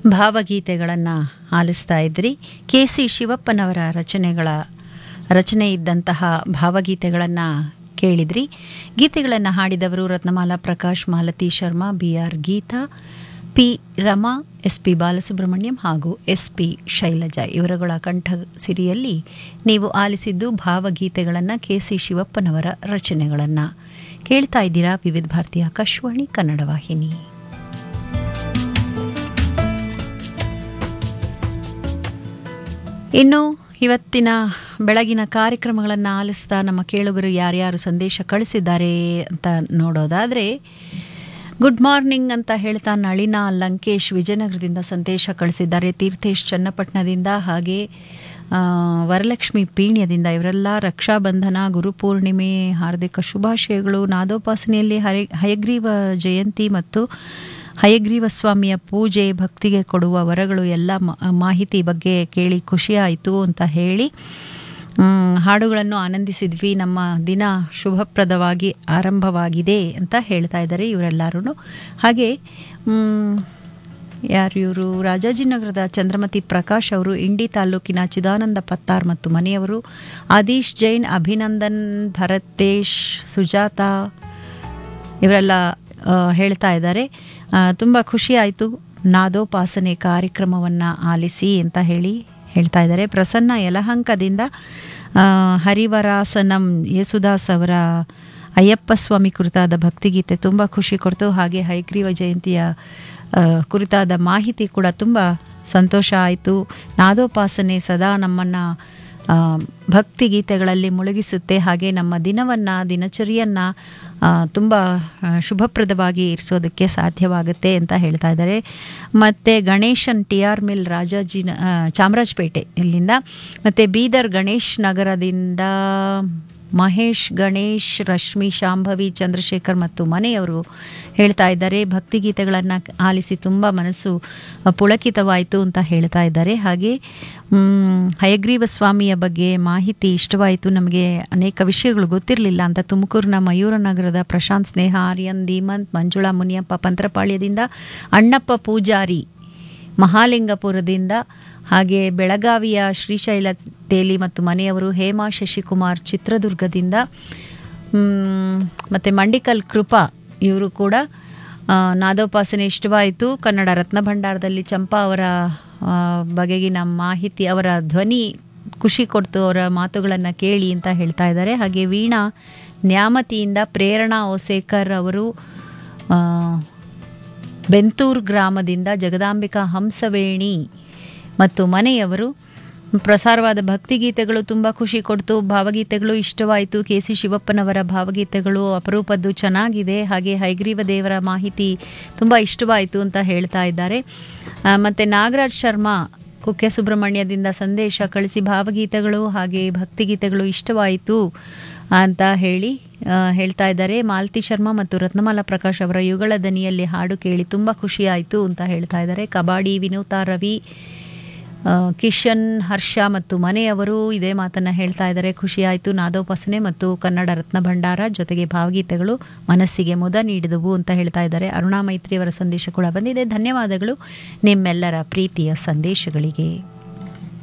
ಭಾವಗೀತೆಗಳನ್ನು ಆಲಿಸ್ತಾ ಇದ್ರಿ K C ಶಿವಪ್ಪನವರ ರಚನೆಗಳ ರಚನೆ ಇದ್ದಂತಹ ಭಾವಗೀತೆಗಳನ್ನು ಕೇಳಿದ್ರಿ ಗೀತೆಗಳನ್ನು ಹಾಡಿದವರು Ratnamala Prakash Malathi Sharma B R Geetha P Rama S P Balasubrahmanyam ಹಾಗೂ ಎಸ್ ಪಿ ಶೈಲಜಾ ಇವರುಗಳ ಕಂಠ ಸಿರಿಯಲ್ಲಿ ನೀವು ಆಲಿಸಿದ್ದು ಭಾವಗೀತೆಗಳನ್ನು ಕೆ ಸಿ ಶಿವಪ್ಪನವರ ರಚನೆಗಳನ್ನು ಕೇಳ್ತಾ ಇದ್ದೀರಾ ವಿವಿಧ ಭಾರತಿ ಆಕಾಶವಾಣಿ ಕನ್ನಡ ವಾಹಿನಿ ಇನ್ನು ಇವತ್ತಿನ ಬೆಳಗಿನ ಕಾರ್ಯಕ್ರಮಗಳನ್ನು ಆಲಿಸ್ತಾ ನಮ್ಮ ಕೇಳುಗರು ಯಾರ್ಯಾರು ಸಂದೇಶ ಕಳಿಸಿದ್ದಾರೆ ಅಂತ ನೋಡೋದಾದರೆ ಗುಡ್ ಮಾರ್ನಿಂಗ್ ಅಂತ ಹೇಳ್ತಾ ನಳಿನಾ ಲಂಕೇಶ್ ವಿಜಯನಗರದಿಂದ ಸಂದೇಶ ಕಳಿಸಿದ್ದಾರೆ ತೀರ್ಥೇಶ್ ಚನ್ನಪಟ್ಟಣದಿಂದ ಹಾಗೆ ಆ, ವರಲಕ್ಷ್ಮಿ ಪೀಣ್ಯದಿಂದ ಇವರೆಲ್ಲ ರಕ್ಷಾಬಂಧನ ಗುರುಪೂರ್ಣಿಮೆ ಹಾರ್ದಿಕ ಶುಭಾಶಯಗಳು ನಾದೋಪಾಸನೆಯಲ್ಲಿ ಹರೆ ಹಯಗ್ರೀವ ಜಯಂತಿ ಮತ್ತು ಹಯಗ್ರೀವ ಸ್ವಾಮಿಯ ಪೂಜೆ ಭಕ್ತಿಗೆ ಕೊಡುವ ವರಗಳು ಎಲ್ಲ ಮ- ಮಾಹಿತಿ ಬಗ್ಗೆ ಕೇಳಿ ಖುಷಿಯಾಯಿತು ಅಂತ ಹೇಳಿ ಮ್, ಹಾಡುಗಳನ್ನು ಆನಂದಿಸಿದ್ವಿ ನಮ್ಮ ದಿನ ಶುಭಪ್ರದವಾಗಿ ಆರಂಭವಾಗಿದೆ ಅಂತ ಹೇಳ್ತಾ ಇದ್ದಾರೆ ಇವರೆಲ್ಲರೂ ಹಾಗೆ ಮ್, ಯಾರು ಇವರು ರಾಜಾಜಿನಗರದ ಚಂದ್ರಮತಿ ಪ್ರಕಾಶ್ ಅವರು ಇಂಡಿ ತಾಲೂಕಿನ ಚಿದಾನಂದ ಪತ್ತಾರ್ ಮತ್ತು ಮನೆಯವರು ಆದೀಶ್ ಜೈನ್ ಅಭಿನಂದನ್ ಭರತೇಶ್ ಸುಜಾತ ಇವರೆಲ್ಲ ಆ, ಹೇಳ್ತಾ ಇದ್ದಾರೆ ತುಂಬ ಖುಷಿ ಆಯಿತು ನಾದೋಪಾಸನೆ ಕಾರ್ಯಕ್ರಮವನ್ನು ಆಲಿಸಿ ಅಂತ ಹೇಳಿ ಹೇಳ್ತಾ ಇದ್ದಾರೆ ಪ್ರಸನ್ನ ಯಲಹಂಕದಿಂದ ಆ, ಹರಿವರಾಸನಂ ಯೇಸುದಾಸ್ ಅವರ ಅಯ್ಯಪ್ಪ ಸ್ವಾಮಿ ಕುರಿತಾದ ಭಕ್ತಿಗೀತೆ ತುಂಬ ಖುಷಿ ಕೊಡ್ತು ಹಾಗೆ ಹೈಗ್ರೀವ ಜಯಂತಿಯ ಆ, ಕುರಿತಾದ ಮಾಹಿತಿ ಕೂಡ ತುಂಬ ಸಂತೋಷ ಆಯಿತು ನಾದೋಪಾಸನೆ ಸದಾ ನಮ್ಮನ್ನು ಆ, ಭಕ್ತಿ ಗೀತೆಗಳಲ್ಲಿ ಮುಳುಗಿಸುತ್ತೆ ಹಾಗೆ ನಮ್ಮ ದಿನವನ್ನು ದಿನಚರಿಯನ್ನು ತುಂಬ ಶುಭಪ್ರದವಾಗಿ ಇರಿಸೋದಕ್ಕೆ ಸಾಧ್ಯವಾಗುತ್ತೆ ಅಂತ ಹೇಳ್ತಾ ಇದ್ದಾರೆ ಮತ್ತು ಗಣೇಶನ್ ಟಿ ಆರ್ ಮಿಲ್ ರಾಜಾಜಿನ ಆ, ಚಾಮರಾಜಪೇಟೆ ಇಲ್ಲಿಂದ ಮತ್ತು ಬೀದರ್ ಗಣೇಶ್ ನಗರದಿಂದ ಮಹೇಶ್ ಗಣೇಶ್ ರಶ್ಮಿ ಶಾಂಭವಿ ಚಂದ್ರಶೇಖರ್ ಮತ್ತು ಮನೆಯವರು ಹೇಳ್ತಾ ಇದ್ದಾರೆ ಭಕ್ತಿಗೀತೆಗಳನ್ನು ಆಲಿಸಿ ತುಂಬ ಮನಸ್ಸು ಪುಳಕಿತವಾಯಿತು ಅಂತ ಹೇಳ್ತಾ ಇದ್ದಾರೆ ಹಾಗೆ ಮ್, ಹಯಗ್ರೀವ ಸ್ವಾಮಿಯ ಬಗ್ಗೆ ಮಾಹಿತಿ ಇಷ್ಟವಾಯಿತು ನಮಗೆ ಅನೇಕ ವಿಷಯಗಳು ಗೊತ್ತಿರಲಿಲ್ಲ ಅಂತ ತುಮಕೂರಿನ ಮಯೂರನಗರದ ಪ್ರಶಾಂತ್ ಸ್ನೇಹ ಆರ್ಯನ್ ಧೀಮಂತ್ ಮಂಜುಳಾ ಮುನಿಯಪ್ಪ ಪಂತ್ರಪಾಳ್ಯದಿಂದ ಅಣ್ಣಪ್ಪ ಪೂಜಾರಿ ಮಹಾಲಿಂಗಪುರದಿಂದ ಹಾಗೆ ಬೆಳಗಾವಿಯ ಶ್ರೀಶೈಲ ತೇಲಿ ಮತ್ತು ಮನೆಯವರು ಹೇಮಾ ಶಶಿಕುಮಾರ್ ಚಿತ್ರದುರ್ಗದಿಂದ ಮ್, ಮತ್ತು ಮಂಡಿಕಲ್ ಕೃಪಾ ಇವರು ಕೂಡ ಆ, ನಾದೋಪಾಸನೆ ಇಷ್ಟವಾಯಿತು ಕನ್ನಡ ರತ್ನ ಭಂಡಾರದಲ್ಲಿ ಚಂಪಾ ಅವರ ಆ, ಬಗೆಗಿನ ಮಾಹಿತಿ ಅವರ ಧ್ವನಿ ಖುಷಿ ಕೊಡ್ತು ಅವರ ಮಾತುಗಳನ್ನು ಕೇಳಿ ಅಂತ ಹೇಳ್ತಾ ಇದ್ದಾರೆ ಹಾಗೆ ವೀಣಾ ನ್ಯಾಮತಿಯಿಂದ ಪ್ರೇರಣಾ ಓಸೇಕರ್ ಅವರು ಆ, ಬೆಂತೂರ್ ಗ್ರಾಮದಿಂದ ಜಗದಾಂಬಿಕಾ ಹಂಸವೇಣಿ ಮತ್ತು ಮನೆಯವರು ಪ್ರಸಾರವಾದ ಭಕ್ತಿಗೀತೆಗಳು ತುಂಬ ಖುಷಿ ಕೊಡ್ತು ಭಾವಗೀತೆಗಳು ಇಷ್ಟವಾಯಿತು ಕೆ ಸಿ ಶಿವಪ್ಪನವರ ಭಾವಗೀತೆಗಳು ಅಪರೂಪದ್ದು ಚೆನ್ನಾಗಿದೆ ಹಾಗೆ ಹೈಗ್ರೀವ ದೇವರ ಮಾಹಿತಿ ತುಂಬ ಇಷ್ಟವಾಯಿತು ಅಂತ ಹೇಳ್ತಾ ಇದ್ದಾರೆ ಆ, ಮತ್ತು ನಾಗರಾಜ್ ಶರ್ಮಾ ಕುಕ್ಕೆ ಸುಬ್ರಹ್ಮಣ್ಯದಿಂದ ಸಂದೇಶ ಕಳಿಸಿ ಭಾವಗೀತೆಗಳು ಹಾಗೆ ಭಕ್ತಿಗೀತೆಗಳು ಇಷ್ಟವಾಯಿತು ಅಂತ ಹೇಳಿ ಆ, ಹೇಳ್ತಾ ಇದ್ದಾರೆ ಮಾಲತಿ ಶರ್ಮಾ ಮತ್ತು ರತ್ನಮಾಲಾ ಪ್ರಕಾಶ್ ಅವರ ಯುಗಳ ದನಿಯಲ್ಲಿ ಹಾಡು ಕೇಳಿ ತುಂಬ ಖುಷಿಯಾಯಿತು ಅಂತ ಹೇಳ್ತಾ ಇದ್ದಾರೆ ಕಬಾಡಿ ವಿನೂತಾ ರವಿ ಆ, ಕಿಶನ್ ಹರ್ಷ ಮತ್ತು ಮನೆಯವರು ಇದೇ ಮಾತನ್ನು ಹೇಳ್ತಾ ಇದ್ದಾರೆ ಖುಷಿಯಾಯಿತು ನಾದೋಪಾಸನೆ ಮತ್ತು ಕನ್ನಡ ರತ್ನ ಭಂಡಾರ ಜೊತೆಗೆ ಭಾವಗೀತೆಗಳು ಮನಸ್ಸಿಗೆ ಮುದ ನೀಡಿದವು ಅಂತ ಹೇಳ್ತಾ ಇದ್ದಾರೆ ಅರುಣಾ ಮೈತ್ರಿ ಅವರ ಸಂದೇಶ ಕೂಡ ಬಂದಿದೆ ಧನ್ಯವಾದಗಳು ನಿಮ್ಮೆಲ್ಲರ ಪ್ರೀತಿಯ ಸಂದೇಶಗಳಿಗೆ